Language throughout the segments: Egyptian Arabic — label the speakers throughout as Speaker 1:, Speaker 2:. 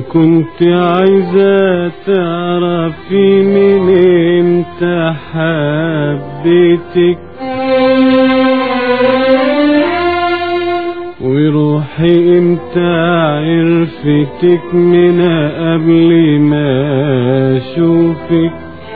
Speaker 1: كنت عايزة تعرفي من امتى حبيتك وروحي امتى عرفتك من قبل ما اشوفك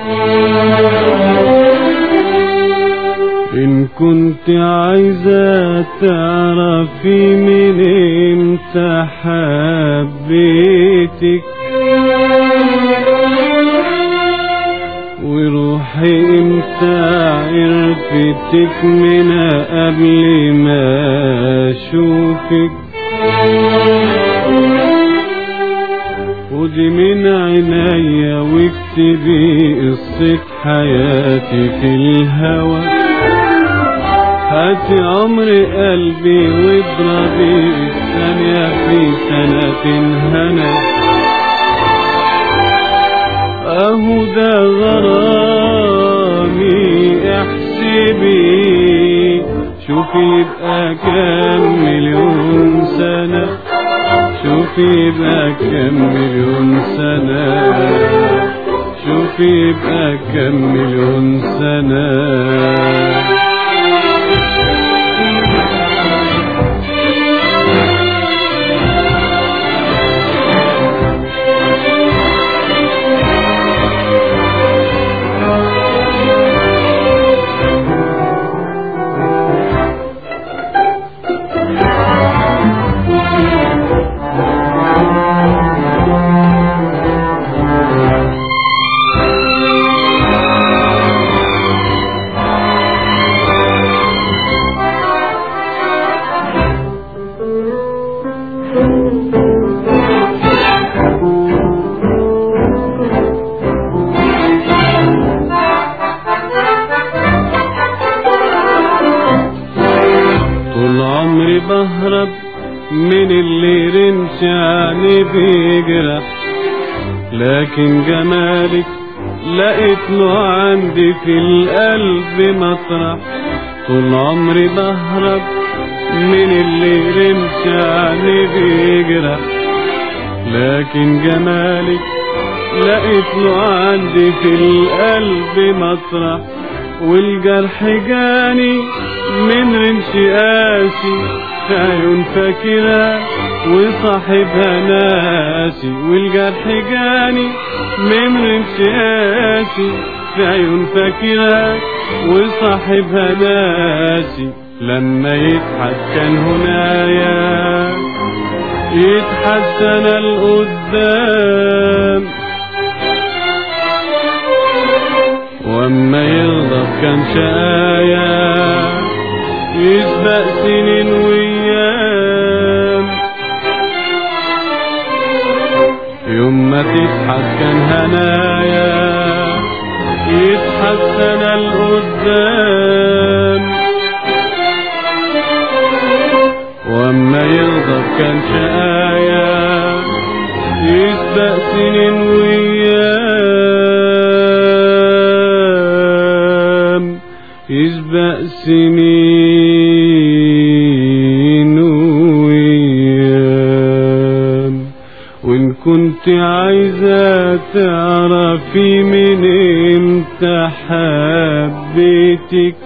Speaker 1: إن كنت عايزة تعرفي من امتى حبيتك وروحي امتى عرفتك من قبل ما اشوفك خدي من عينيا واكتبي قصة حياتي في الهوى هاتي عمر قلبي واضربي الثانية في سنة هنا اهو ده غرامي احسبي شوفي يبقى كام مليون سنة شوفي يبقى كام مليون سنة شوفي يبقى كام مليون سنة طول عمري بهرب من اللي رمش يعني بيجرح لكن جمالك لقيت له عندي في القلب مطرح طول عمري بهرب من اللي رمش يعني بيجرح لكن جمالك لقيت له عندي في القلب مطرح والجرح جاني من رمش قاسي في عيون فاكرة وصاحبها ناسي والجرح جاني من رمش قاسي في عيون فاكرة وصاحبها ناسي لما يضحك كان هنايا يتحسن القدام واما يغضب كان شقايا يسبق سنين وايام يوم ما تضحك كان هنايا يتحسن القدام واما يغضب كان شقايا يسبق سنين وايام يسبق سنين وايام وان كنت عايزة تعرفي من امتى حبيتك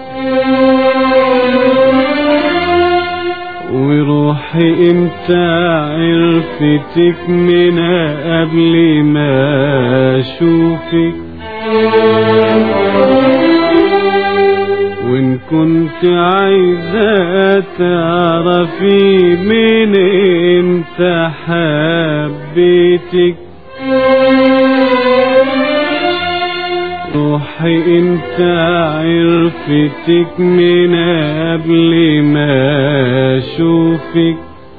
Speaker 1: وروحي امتى عرفتك من قبل ما اشوفك وان كنت عايزة تعرفي من امتى حبيتك روحي امتى عرفتك من قبل ما اشوفك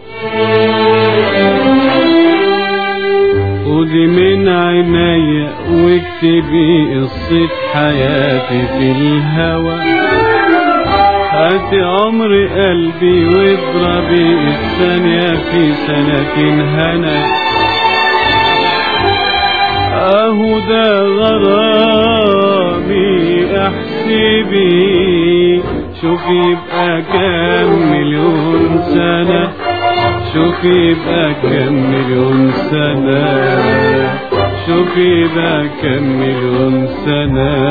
Speaker 1: خدي من عينيا واكتبي قصة حياتي في الهوى هاتي عمر قلبي واضربي الثانية في سنة هنا اهو ده غرامي احسبي شوفي يبقى كام مليون سنة شوف يبقى كم مليون سنة شوف يبقى كم مليون سنة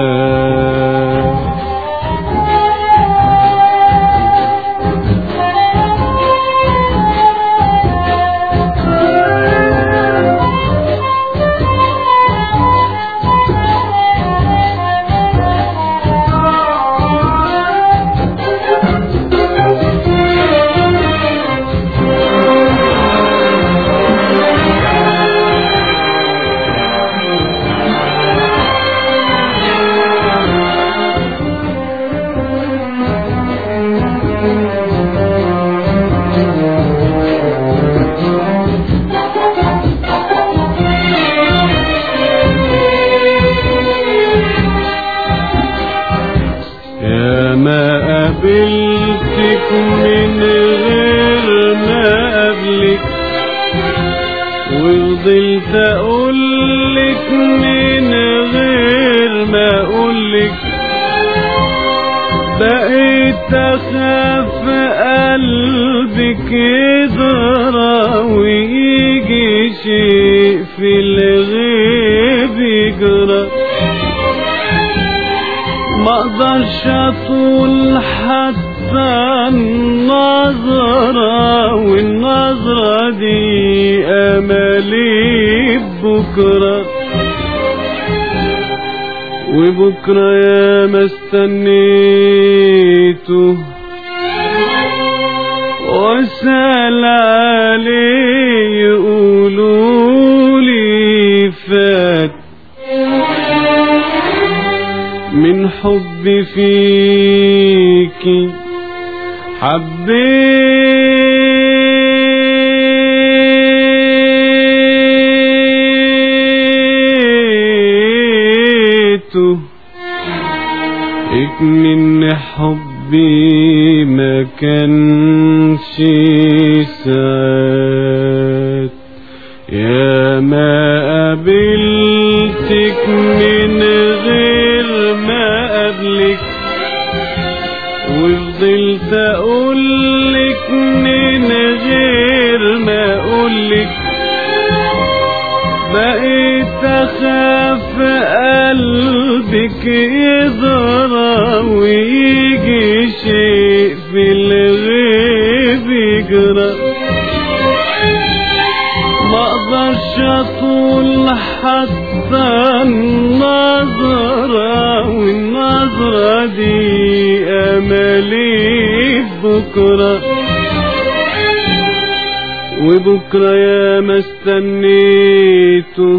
Speaker 1: يا ما قابلتك من غير ما قبلك وفضلت اقولك من غير ما اقولك بقيت اخاف قلبك يضرى ويجي شيء في الغيب يجرى ما اقدرش اطول حتى النظرة والنظرة دي امالي بكرة وبكرة يا ما استنيته واسأل عليه يقولولي فات من حبي فيكي حبيته اكمن حبي ما كانش ساعات يا ما قابلتك من غير ما قبلك وفضلت اقولك من غير ما اقولك بقيت اخاف قلبك يضرى ويجي شيء في الغيب يجرى ما اقدرش اطول حتى النظرة والنظرة دي امالي بكرة وبكرة يا ما استنيته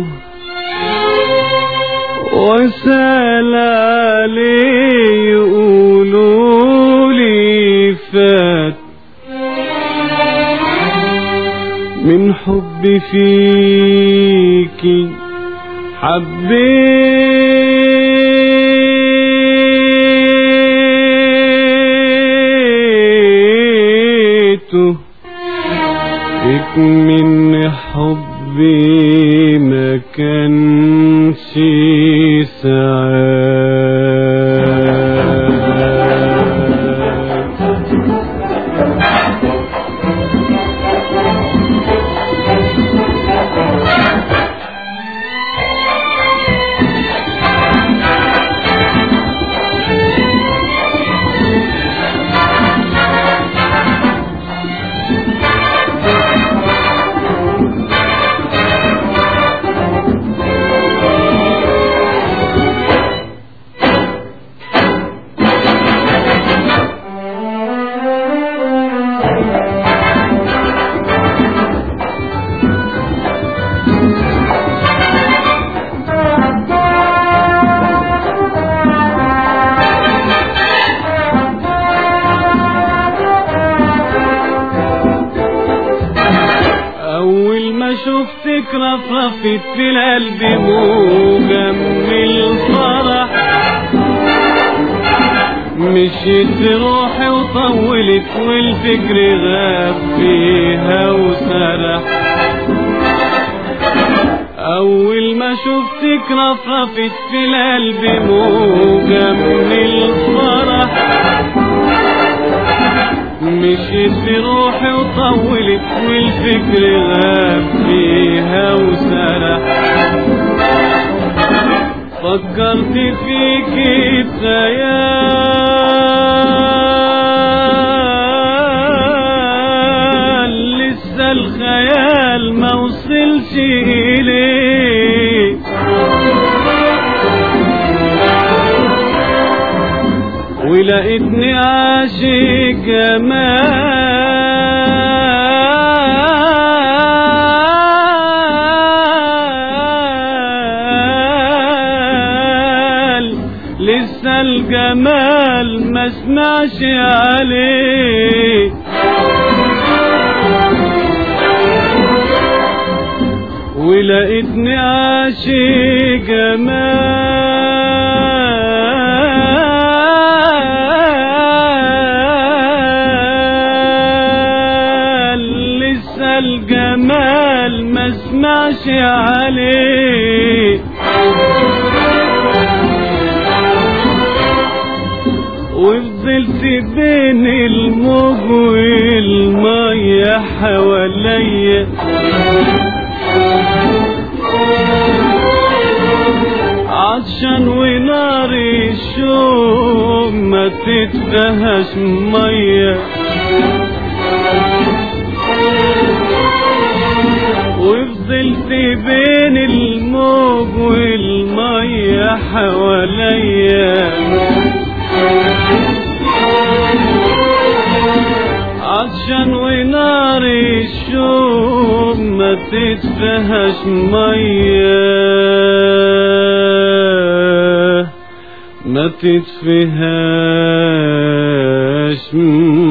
Speaker 1: وسال عليه يقولولي فات من حبي فيكي حبيته من حبي ما كانش سعاد أول ما شفتك رفرفت في القلب موجة من الفرح مشيت روحي وطولت والفكر غاب فيها وسرح أول ما شفتك رفرفت في القلب موجة من الفرح مشيت بروحي وطولت والفكر غاب فيها وسرح فكرت فيك بخيال لسه الخيال ما وصلش إليه ولقيتني عاشق جمال لسه الجمال ما سمعش عليه ولقيتني عاشق جمال لسه الجمال ما سمعش عليه وفضلت بين الموج والمية حواليا عطشان ونار الشوق ما تتفهش مية وفضلت بين الموج والمية حواليا عطشان ونار الشوق ما تتفهش مية ما تتفهاش